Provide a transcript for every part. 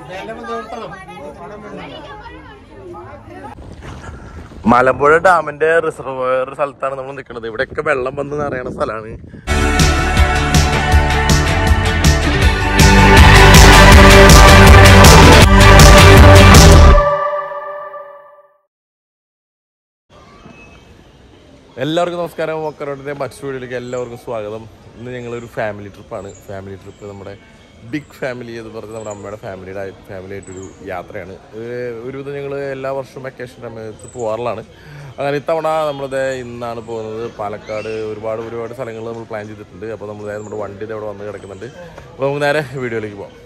മലമ്പുഴ ഡാമിന്റെ റിസർവയർ സ്ഥലത്താണ് നമ്മൾ നിൽക്കുന്നത് ഇവിടെയൊക്കെ വെള്ളം വന്ന് നിറയണ സ്ഥലമാണ് എല്ലാവർക്കും നമസ്കാരം മൊക്കറോട്ടിന്റെ മറ്റൊരു വീഡിയോയിലേക്ക് എല്ലാവർക്കും സ്വാഗതം ഇന്ന് ഞങ്ങളൊരു ഫാമിലി ട്രിപ്പാണ് ഫാമിലി ട്രിപ്പ് നമ്മുടെ ബിഗ് ഫാമിലി എന്ന് പറഞ്ഞ് നമ്മുടെ അമ്മയുടെ ഫാമിലിയുടെ ഫാമിലി ആയിട്ടൊരു യാത്രയാണ് ഇത് ഒരുവിധം ഞങ്ങൾ എല്ലാ വർഷവും വെക്കേഷൻ സമയത്ത് പോകാറുള്ളതാണ് അങ്ങനെ ഇത്തവണ നമ്മളിത് ഇന്നാണ് പോകുന്നത് പാലക്കാട് ഒരുപാട് ഒരുപാട് സ്ഥലങ്ങൾ നമ്മൾ പ്ലാൻ ചെയ്തിട്ടുണ്ട് അപ്പോൾ നമ്മൾ നമ്മുടെ വണ്ടി അവിടെ വന്ന് കിടക്കുന്നുണ്ട് അപ്പോൾ നമുക്ക് നേരെ വീഡിയോയിലേക്ക് പോകാം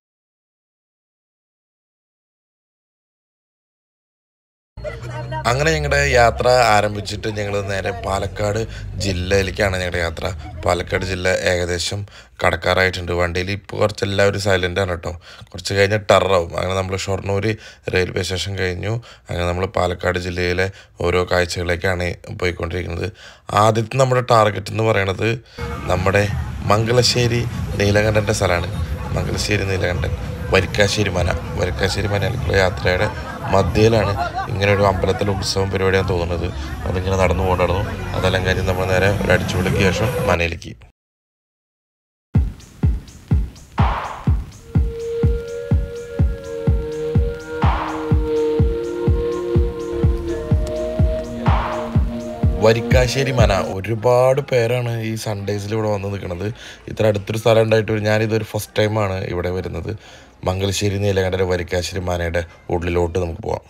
അങ്ങനെ ഞങ്ങളുടെ യാത്ര ആരംഭിച്ചിട്ട് ഞങ്ങൾ നേരെ പാലക്കാട് ജില്ലയിലേക്കാണ് ഞങ്ങളുടെ യാത്ര പാലക്കാട് ജില്ല ഏകദേശം കടക്കാറായിട്ടുണ്ട് വണ്ടിയിൽ ഇപ്പോൾ കുറച്ച് എല്ലാവരും സൈലൻ്റ് ആണ് കേട്ടോ കുറച്ച് കഴിഞ്ഞ് ടറാവും അങ്ങനെ നമ്മൾ ഷൊർണൂർ റെയിൽവേ സ്റ്റേഷൻ കഴിഞ്ഞു അങ്ങനെ നമ്മൾ പാലക്കാട് ജില്ലയിലെ ഓരോ കാഴ്ചകളിലേക്കാണ് പോയിക്കൊണ്ടിരിക്കുന്നത് ആദ്യത്തെ നമ്മുടെ ടാർഗറ്റ് എന്ന് പറയുന്നത് നമ്മുടെ മംഗലശ്ശേരി നീലകണ്ഠൻ്റെ സ്ഥലമാണ് മംഗലശ്ശേരി നീലകണ്ഠൻ വരിക്കാശ്ശേരി മന വരിക്കാശ്ശേരി മനയിലേക്കുള്ള യാത്രയുടെ മധ്യയിലാണ് ഇങ്ങനെ ഒരു അമ്പലത്തിൽ ഉത്സവം പരിപാടിയാണ് തോന്നുന്നത് അതിങ്ങനെ നടന്നു പോകണ്ടായിരുന്നു അതെല്ലാം കഴിഞ്ഞ് നമ്മൾ നേരെ ഒരു അടിച്ചുപൊളിക്ക് ശേഷം മനയിലേക്ക് വരിക്കാശ്ശേരി മന ഒരുപാട് പേരാണ് ഈ സൺഡേസിൽ ഇവിടെ വന്ന് നിൽക്കുന്നത് ഇത്ര അടുത്തൊരു സ്ഥലം ഉണ്ടായിട്ട് ഞാനിതൊരു ഫസ്റ്റ് ടൈമാണ് ഇവിടെ വരുന്നത് മംഗലശ്ശേരി നീലകണ്ഠൻ്റെ വരിക്കാശ്ശേരി മനയുടെ ഉള്ളിലോട്ട് നമുക്ക് പോവാം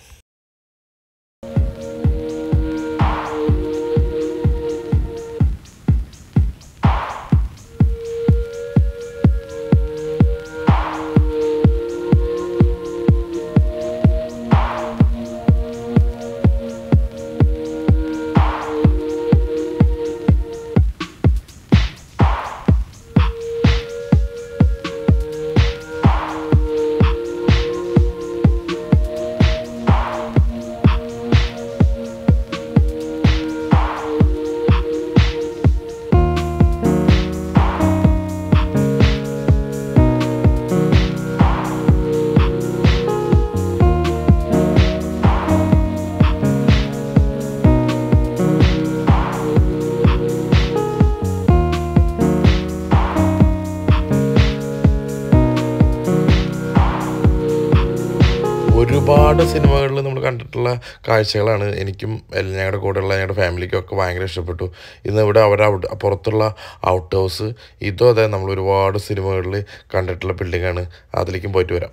ഒരുപാട് സിനിമകളിൽ നമ്മൾ കണ്ടിട്ടുള്ള കാഴ്ചകളാണ് എനിക്കും എല്ലാം ഞങ്ങളുടെ കൂടെയുള്ള ഞങ്ങളുടെ ഫാമിലിക്കും ഒക്കെ ഭയങ്കര ഇഷ്ടപ്പെട്ടു ഇന്ന് ഇവിടെ അവരുടെ ഔട്ട് പുറത്തുള്ള ഔട്ട് ഹൗസ് ഇതും അതെ നമ്മൾ ഒരുപാട് സിനിമകളിൽ കണ്ടിട്ടുള്ള ബിൽഡിങ്ങാണ് അതിലേക്കും പോയിട്ട് വരാം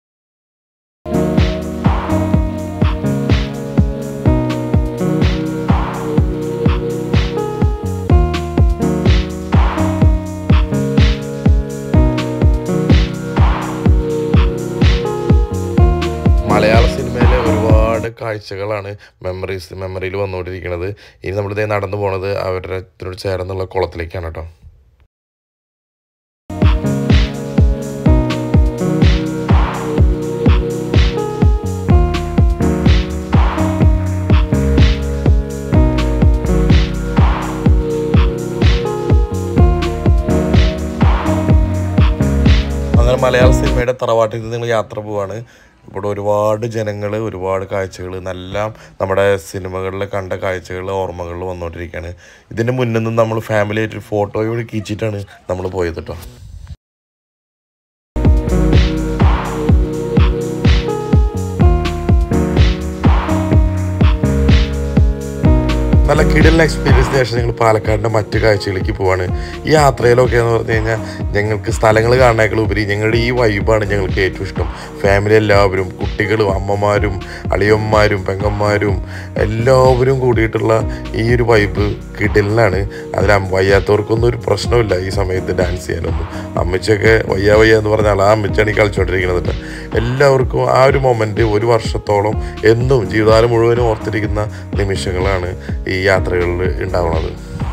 മലയാള സിനിമയിലെ ഒരുപാട് കാഴ്ചകളാണ് മെമ്മറീസ് മെമ്മറിയിൽ വന്നുകൊണ്ടിരിക്കുന്നത് ഇനി നമ്മളിതേ നടന്നു പോണത് അവരുടെ ഇതിനോട് ചേർന്നുള്ള കുളത്തിലേക്കാണ് കേട്ടോ അങ്ങനെ മലയാള സിനിമയുടെ തറവാട്ടിൽ നിന്ന് നിങ്ങൾ യാത്ര പോവാണ് ഇവിടെ ഒരുപാട് ജനങ്ങൾ ഒരുപാട് കാഴ്ചകൾ എല്ലാം നമ്മുടെ സിനിമകളിൽ കണ്ട കാഴ്ചകൾ ഓർമ്മകളിൽ വന്നുകൊണ്ടിരിക്കുകയാണ് ഇതിൻ്റെ മുന്നിൽ നിന്ന് നമ്മൾ ഫാമിലി ആയിട്ട് ഒരു ഫോട്ടോയും കൂടി കീച്ചിട്ടാണ് നമ്മൾ പോയത് കേട്ടോ നല്ല കിടലിന് എക്സ്പീരിയൻസിന് ശേഷം ഞങ്ങൾ പാലക്കാടിൻ്റെ മറ്റു കാഴ്ചകളിലേക്ക് പോവാണ് ഈ യാത്രയിലൊക്കെ എന്ന് പറഞ്ഞു കഴിഞ്ഞാൽ ഞങ്ങൾക്ക് സ്ഥലങ്ങൾ കാണാനേക്കാൾ ഉപരി ഞങ്ങളുടെ ഈ വൈബാണ് ഞങ്ങൾക്ക് ഏറ്റവും ഇഷ്ടം ഫാമിലി എല്ലാവരും കുട്ടികളും അമ്മമാരും അളിയന്മാരും പെങ്ങന്മാരും എല്ലാവരും കൂടിയിട്ടുള്ള ഈ ഒരു വൈബ് കിടലിനാണ് അതിൽ വയ്യാത്തവർക്കൊന്നും ഒരു പ്രശ്നമില്ല ഈ സമയത്ത് ഡാൻസ് ചെയ്യാനൊന്നും അമ്മച്ചൊക്കെ വയ്യ വയ്യ എന്ന് പറഞ്ഞാൽ ആ അമ്മച്ചാണ് ഈ കളിച്ചുകൊണ്ടിരിക്കുന്നത് കേട്ടോ. എല്ലാവർക്കും ആ ഒരു മൊമെൻ്റ് ഒരു വർഷത്തോളം എന്നും ജീവിതകാലം മുഴുവനും ഓർത്തിരിക്കുന്ന നിമിഷങ്ങളാണ് ഈ യാത്രകളിൽ ഉണ്ടാവുന്നത്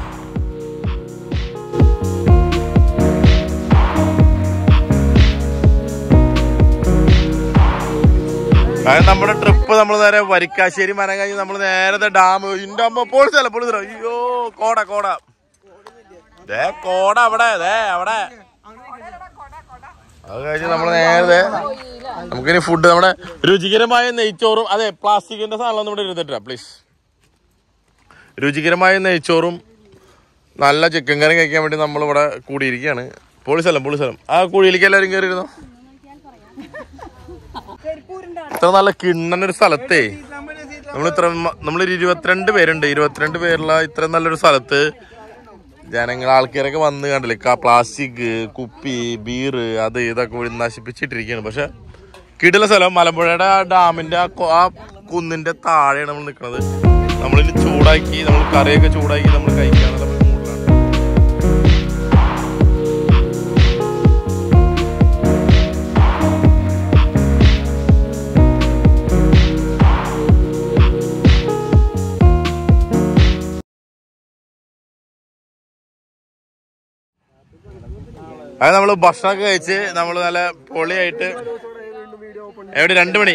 അതായത് നമ്മുടെ ട്രിപ്പ് നമ്മൾ നേരെ വരിക്കാശ്ശേരി മരം കഴിഞ്ഞ് നമ്മൾ നേരത്തെ ഡാം ഇന്റെ അമ്മ ഇപ്പോൾ ചിലപ്പോൾ അയ്യോ കോട കോട ദേ കോട അവിടെ ദേ അവിടെ അത് കഴിഞ്ഞ് നമ്മൾ നേരെ നമുക്കിനി ഫുഡ് നമ്മുടെ രുചികരമായ നെയ്ച്ചോറും അതെ പ്ലാസ്റ്റിക്കിന്റെ സാധനം ഇവിടെ ഇരുന്നിട്ടാ പ്ലീസ് രുചികരമായ നെയ്ച്ചോറും നല്ല ചിക്കൻ കറി കഴിക്കാൻ വേണ്ടി നമ്മളിവിടെ കൂടിയിരിക്കുകയാണ് പൊളി സ്ഥലം പൊളി സ്ഥലം ആ കുഴിയിലേക്ക് എല്ലാവരും കയറിയിരുന്നോ ഇത്ര നല്ല കിണ്ണനൊരു സ്ഥലത്തേ നമ്മൾ ഇത്ര നമ്മളൊരു ഇരുപത്തിരണ്ട് പേരുണ്ട് ഇരുപത്തിരണ്ട് പേരുള്ള ഇത്ര നല്ലൊരു സ്ഥലത്ത് ജനങ്ങൾ ആൾക്കാരൊക്കെ വന്ന് കണ്ടില്ലേ ക- പ്ലാസ്റ്റിക് കുപ്പി ബീറ് അത് ഇതൊക്കെ കൂടി നശിപ്പിച്ചിട്ടിരിക്കുകയാണ് പക്ഷെ കിടില സ്ഥലം മലമ്പുഴയുടെ ആ ഡാമിന്റെ ആ കൊ- ആ കുന്നിന്റെ താഴെയാണ് നമ്മൾ നിൽക്കുന്നത് നമ്മളിനി ചൂടാക്കി നമ്മൾ കറിയൊക്കെ ചൂടാക്കി നമ്മൾ കഴിക്കാന്നുള്ള മൂഡിലാണ് അത് നമ്മള് ഭക്ഷണമൊക്കെ കഴിച്ച് നമ്മള് നല്ല പൊളിയായിട്ട് എവിടെ രണ്ട് മണി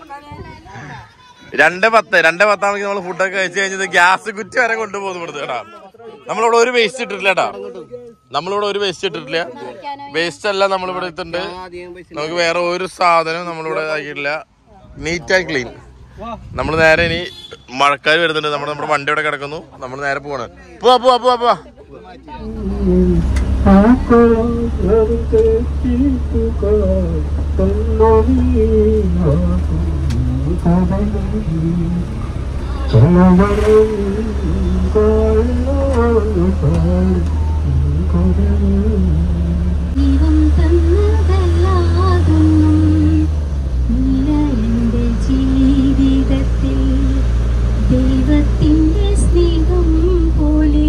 രണ്ട് പത്ത് രണ്ട് പത്താണെങ്കിൽ നമ്മൾ ഫുഡൊക്കെ കഴിച്ച് കഴിഞ്ഞത് ഗ്യാസ് കുറ്റി വരെ കൊണ്ടുപോകുന്നു ഇവിടുന്ന് കേട്ടാ നമ്മളിവിടെ ഒരു വേസ്റ്റ് ഇട്ടിട്ടില്ല കേട്ടാ നമ്മളിവിടെ ഒരു വേസ്റ്റ് ഇട്ടിട്ടില്ല വേസ്റ്റ് എല്ലാം നമ്മളിവിടെ ഇട്ടുണ്ട് നമുക്ക് വേറെ ഒരു സാധനം നമ്മളിവിടെ ആക്കിയിട്ടില്ല നീറ്റ് ആൻഡ് ക്ലീൻ നമ്മൾ നേരെ ഇനി മഴക്കാർ വരുന്നുണ്ട് നമ്മുടെ നമ്മുടെ വണ്ടി ഇവിടെ കിടക്കുന്നു നമ്മൾ നേരെ പോവാണ് പോവാ പോവാ പോവാ പോവാ ദൈവം തന്നതല്ലാതൊന്നും ഇല്ല എൻ്റെ ജീവിതത്തിൽ ദൈവത്തിൻ്റെ സ്നേഹം പോലെ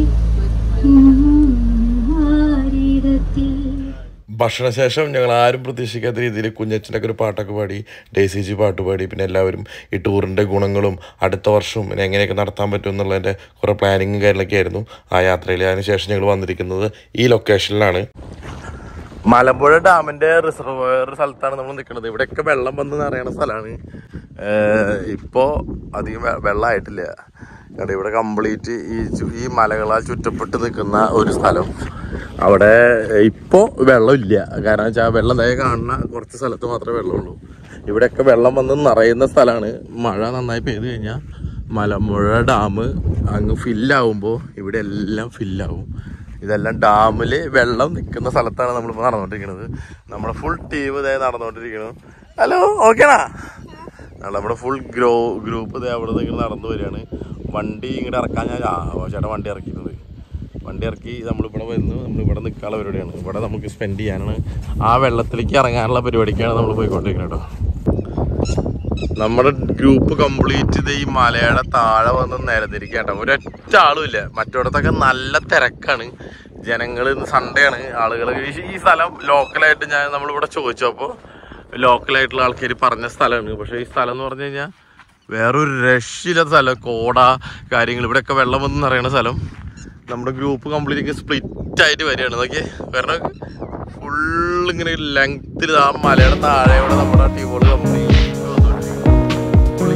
ആരിടത്തിൽ ഭക്ഷണശേഷം ഞങ്ങൾ ആരും പ്രതീക്ഷിക്കാത്ത രീതിയിൽ കുഞ്ഞച്ചൻ്റെ ഒക്കെ ഒരു പാട്ടൊക്കെ പാടി ഡേസി ജി പാട്ട് പാടി പിന്നെ എല്ലാവരും ഈ ടൂറിൻ്റെ ഗുണങ്ങളും അടുത്ത വർഷവും പിന്നെ എങ്ങനെയൊക്കെ നടത്താൻ പറ്റും എന്നുള്ളതിൻ്റെ കുറേ പ്ലാനിങ്ങും കാര്യങ്ങളൊക്കെ ആയിരുന്നു ആ യാത്രയിൽ അതിനുശേഷം ഞങ്ങൾ വന്നിരിക്കുന്നത് ഈ ലൊക്കേഷനിലാണ് മലമ്പുഴ ഡാമിന്റെ റിസർവയർ സ്ഥലത്താണ് നമ്മൾ നിൽക്കുന്നത് ഇവിടെയൊക്കെ വെള്ളം വന്ന് നിറയണ സ്ഥലമാണ് ഇപ്പോൾ അധികം വെ- വെള്ളമായിട്ടില്ല കാരണം ഇവിടെ കംപ്ലീറ്റ് ഈ ചു- ഈ മലകളാൽ ചുറ്റപ്പെട്ട് നിൽക്കുന്ന ഒരു സ്ഥലം അവിടെ ഇപ്പോൾ വെള്ളമില്ല കാരണം വെച്ചാൽ വെള്ളം ദയ കാണുന്ന കുറച്ച് സ്ഥലത്ത് മാത്രമേ വെള്ളമുള്ളൂ ഇവിടെയൊക്കെ വെള്ളം വന്ന് നിറയുന്ന സ്ഥലമാണ് മഴ നന്നായി പെയ്ത് കഴിഞ്ഞാൽ മലമ്പുഴ ഡാം അങ്ങ് ഫില്ലാവുമ്പോൾ ഇവിടെ എല്ലാം ഫില്ലാവും ഇതെല്ലാം ഡാമിൽ വെള്ളം നിൽക്കുന്ന സ്ഥലത്താണ് നമ്മളിപ്പോൾ നടന്നുകൊണ്ടിരിക്കുന്നത് നമ്മുടെ ഫുൾ ടീം ഇതേ നടന്നുകൊണ്ടിരിക്കുന്നു ഹലോ ഓക്കേണാ നമ്മുടെ ഫുൾ ഗ്രോ ഗ്രൂപ്പ് ഇതേ അവിടെ നിന്ന് ഇങ്ങനെ നടന്നു വരികയാണ് വണ്ടി ഇങ്ങോട്ട് ഇറക്കാൻ ഞാൻ ആ ചേട്ടാ വണ്ടി ഇറക്കിയിരുന്നത് വണ്ടി ഇറക്കി നമ്മളിവിടെ വന്ന് നമ്മളിവിടെ നിൽക്കാനുള്ള പരിപാടിയാണ് ഇവിടെ നമുക്ക് സ്പെൻഡ് ചെയ്യാനാണ് ആ വെള്ളത്തിലേക്ക് ഇറങ്ങാനുള്ള പരിപാടിക്കാണ് നമ്മൾ പോയിക്കൊണ്ടിരിക്കുന്നത് കേട്ടോ നമ്മുടെ ഗ്രൂപ്പ് കംപ്ലീറ്റ് ഇത് ഈ മലയുടെ താഴെ വന്ന് നിരന്നിരിക്കട്ടോ ഒരൊറ്റ ആളും ഇല്ല മറ്റിടത്തൊക്കെ നല്ല തിരക്കാണ് ജനങ്ങൾ സൺഡേ ആണ് ആളുകൾ ഈ സ്ഥലം ലോക്കലായിട്ട് ഞാൻ നമ്മളിവിടെ ചോദിച്ചപ്പോൾ ലോക്കലായിട്ടുള്ള ആൾക്കാർ പറഞ്ഞ സ്ഥലമാണ് പക്ഷേ ഈ സ്ഥലം എന്ന് പറഞ്ഞു കഴിഞ്ഞാൽ വേറൊരു രക്ഷയില്ലാത്ത സ്ഥലം കോട കാര്യങ്ങൾ ഇവിടെയൊക്കെ വെള്ളം വന്ന് നിറയണ സ്ഥലം നമ്മുടെ ഗ്രൂപ്പ് കംപ്ലീറ്റ് സ്പ്ലിറ്റ് ആയിട്ട് വരികയാണ് നോക്കിയേ കാരണം ഫുൾ ഇങ്ങനെ ലെങ്ത്തിൽ ആ മലയുടെ താഴെയോടെ നമ്മുടെ ടീമുകൾ കംപ്ലീറ്റ് വന്നുകൊണ്ടിരിക്കുന്നു പൊളി.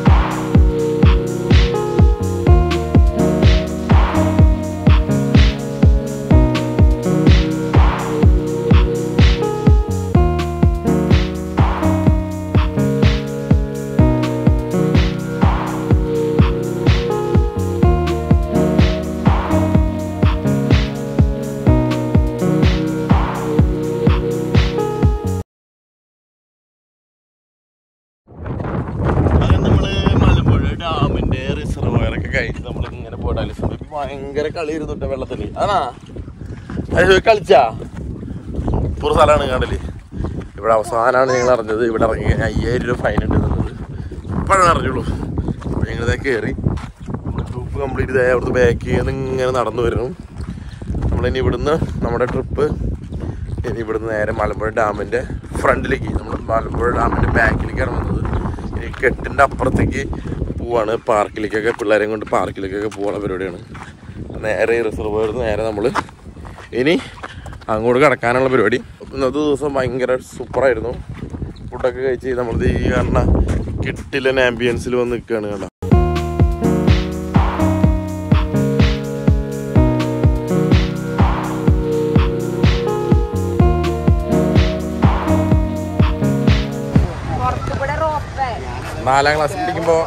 അങ്ങനെ നമ്മള് മലമ്പുഴ ഡാമിന്റെ റിസർവയർ ഒക്കെ കഴിഞ്ഞ് നമ്മൾ ഇങ്ങനെ പോയിട്ടാല് ഭയങ്കര കളി ഇരുന്നുണ്ട് വെള്ളത്തിൽ ആണാ അത് കളിച്ചാ സൂപ്പർ സ്ഥലമാണ് കടല് ഇവിടെ അവസാനമാണ് ഞങ്ങൾ അറിഞ്ഞത് ഇവിടെ ഇറങ്ങി കഴിഞ്ഞാൽ അയ്യായിരം രൂപ ഫൈൻ ഉണ്ട് എന്നുള്ളത് ഇപ്പോഴാണ് അറിഞ്ഞുള്ളൂ അപ്പോൾ ഞങ്ങളിതേ കയറി ഗ്രൂപ്പ് കംപ്ലീറ്റ് ഇതായി അവിടുത്തെ ബാക്ക് ചെയ്യുന്ന ഇങ്ങനെ നടന്നു വരുന്നു നമ്മളിനി ഇവിടുന്ന് നമ്മുടെ ട്രിപ്പ് ഇനി ഇവിടുന്ന് നേരെ മലമ്പുഴ ഡാമിൻ്റെ ഫ്രണ്ടിലേക്ക് നമ്മൾ മലമ്പുഴ ഡാമിൻ്റെ ബാക്കിലേക്കാണ് വന്നത് ഇനി കെട്ടിൻ്റെ അപ്പുറത്തേക്ക് പോവാണ് പാർക്കിലേക്കൊക്കെ പിള്ളേരെയും കൊണ്ട് പാർക്കിലേക്കൊക്കെ പോകാനുള്ള പരിപാടിയാണ് നേരെ ഈ റിസർവറിൽ നേരെ നമ്മൾ ഇനി അങ്ങോട്ട് കിടക്കാനുള്ള പരിപാടി ഇന്നത്തെ ദിവസം ഭയങ്കര സൂപ്പറായിരുന്നു ഫുഡൊക്കെ കഴിച്ച് നമ്മളിത് ഈ കാണുന്ന കിട്ടില്ല ആംബിയൻസിൽ വന്ന് നിൽക്കുകയാണ് കണ്ട നാലാം ക്ലാസ്സിൽ പഠിക്കുമ്പോൾ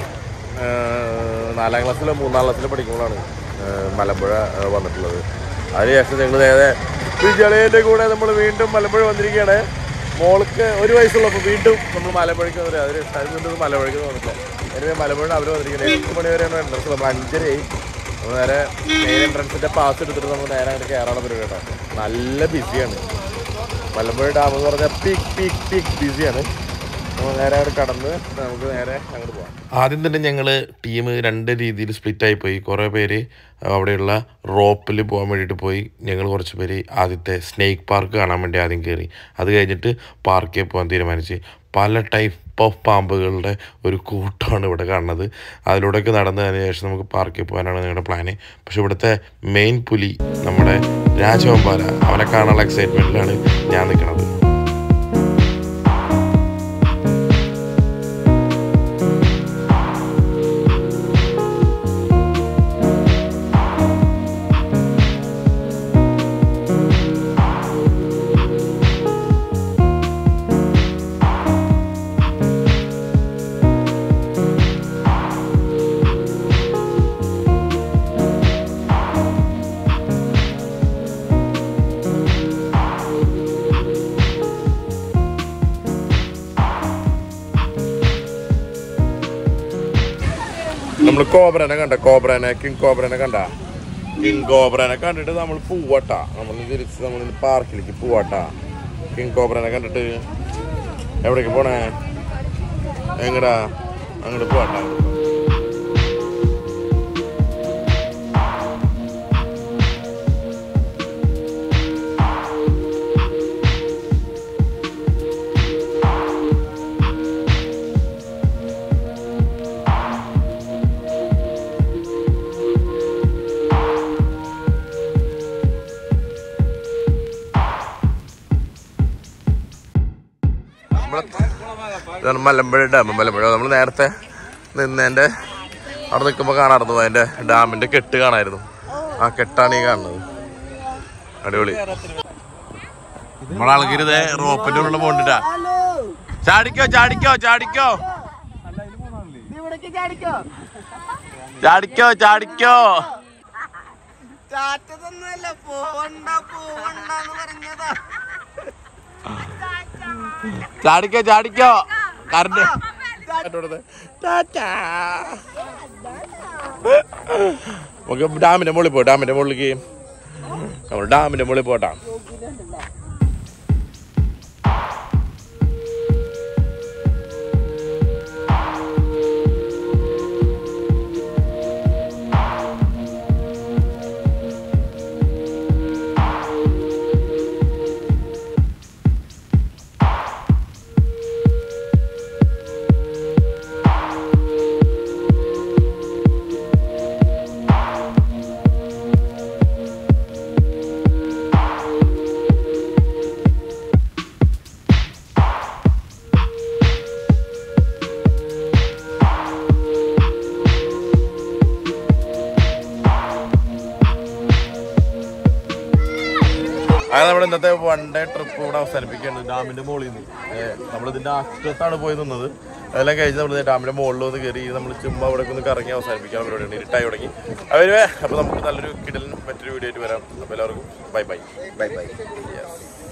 നാലാം ക്ലാസ്സിലോ മൂന്നാം ക്ലാസ്സിലോ പഠിക്കുമ്പോഴാണ് ഏഹ്, മലമ്പുഴ ഏഹ്, വന്നിട്ടുള്ളത് അതിനുശേഷം ഞങ്ങൾ നേരെ വിജയളയുടെ കൂടെ നമ്മൾ വീണ്ടും മലമ്പുഴ വന്നിരിക്കുകയാണ് മോൾക്ക് ഒരു വയസ്സുള്ളപ്പോൾ വീണ്ടും നമ്മൾ മലമ്പുഴയ്ക്ക് വന്നിട്ട് അതിന് അതിന് മലമ്പുഴയ്ക്ക് വന്നിട്ടില്ല എനിക്ക് മലമ്പുഴ അവർ വന്നിരിക്കുന്നത് എട്ട് മണി വരെയാണ് എൻട്രൻസ് നമ്മൾ അഞ്ചരയായി നമ്മൾ നേരെ മെയിൻ എൻട്രൻസിൻ്റെ പാസ് എടുത്തിട്ട് നമ്മൾ നേരെ അങ്ങോട്ട് കയറാനുള്ള പരിപാടി കേട്ടോ നല്ല ബിസിയാണ് മലമ്പുഴ ഡാം എന്ന് പറഞ്ഞാൽ പീക്ക് പീക്ക് പീക്ക് ബിസിയാണ് നമ്മൾ നേരെ അങ്ങോട്ട് കടന്ന് നമുക്ക് നേരെ അങ്ങോട്ട് പോകാം ആദ്യം തന്നെ ഞങ്ങൾ ടീം രണ്ട് രീതിയിൽ സ്പ്ലിറ്റ് ആയി പോയി കുറേ പേര് അവിടെയുള്ള റോപ്പിൽ പോകാൻ വേണ്ടിയിട്ട് പോയി ഞങ്ങൾ കുറച്ച് പേര് ആദ്യത്തെ സ്നേക്ക് പാർക്ക് കാണാൻ വേണ്ടി ആദ്യം കയറി അത് കഴിഞ്ഞിട്ട് പാർക്കിൽ പോകാൻ തീരുമാനിച്ച് പല ടൈപ്പ് ഓഫ് പാമ്പുകളുടെ ഒരു കൂട്ടമാണ് ഇവിടെ കാണുന്നത് അതിലൂടെയൊക്കെ നടന്നതിന് ശേഷം നമുക്ക് പാർക്കിൽ പോകാനാണ് ഞങ്ങളുടെ പ്ലാന് പക്ഷെ ഇവിടുത്തെ മെയിൻ പുലി നമ്മുടെ രാജവമ്പാല അവനെ കാണാനുള്ള എക്സൈറ്റ്മെൻറ്റിലാണ് ഞാൻ നിൽക്കുന്നത് നമ്മൾ കോബ്രനെ കണ്ട കോബ്രനെ കിങ് കോബ്രനെ കണ്ട കിങ് കോബ്രനെ കണ്ടിട്ട് നമ്മൾ പോവട്ടാ നമ്മൾ തിരിച്ച് നമ്മൾ പാർക്കിലേക്ക് പോവാട്ടാ കിങ് കോബ്രനെ കണ്ടിട്ട് എവിടേക്ക് പോണേ എങ്ങടാ അങ്ങോട്ട് പോവാട്ടാ ഇതാണ് മലമ്പുഴ ഡാം മലമ്പുഴ നമ്മൾ നേരത്തെ നിന്നതിന്റെ അവിടെ നിൽക്കുമ്പോൾ കാണാറുന്നു അതിന്റെ ഡാമിന്റെ കെട്ട് കാണായിരുന്നു ആ കെട്ടാണ് ഈ കാണുന്നത് അടിപൊളി നമ്മളെ ആൾക്കാരിതേ റോപ്പിന്റെ ഉള്ള പോണ്ടിട്ടാ ചാടിക്കോ ചാടിക്കോ ചാടിക്കോ ചാടിക്കോ ചാടിക്കോ ചാറ്റതൊന്നുമല്ല പോവണ്ട പോവണ്ടെന്ന് പറഞ്ഞതാ ചാടിക്കോ ചാടിക്കോ കറണ്ട് നമുക്ക് ഡാമിന്റെ മുകളിൽ പോ ഡാമിന്റെ മുകളിലേക്ക് നമ്മൾ ഡാമിന്റെ മുകളിൽ പോട്ടാ അങ്ങനെ നമ്മൾ ഇന്നത്തെ വൺ ഡേ ട്രിപ്പ് ഇവിടെ അവസാനിപ്പിക്കുകയാണ് ഡാമിന്റെ മുകളിൽ നിന്ന് നമ്മൾ ഇതിന്റെ അറ്റത്താണ് പോയി നിന്നത് അതെല്ലാം കഴിഞ്ഞ് നമ്മൾ ഡാമിന്റെ മുകളിൽ ഒന്ന് കയറി നമ്മൾ ചുമ്മാ ഇവിടെ ഒന്ന് കറങ്ങി അവസാനിപ്പിക്കാൻ പരിപാടിയാണ് ഇരുട്ടായി തുടങ്ങി അവര് അപ്പൊ നമുക്ക് നല്ലൊരു കിടലിന് മറ്റൊരു വീഡിയോ ആയിട്ട് വരാം അപ്പൊ എല്ലാവർക്കും bye bye bye bye yes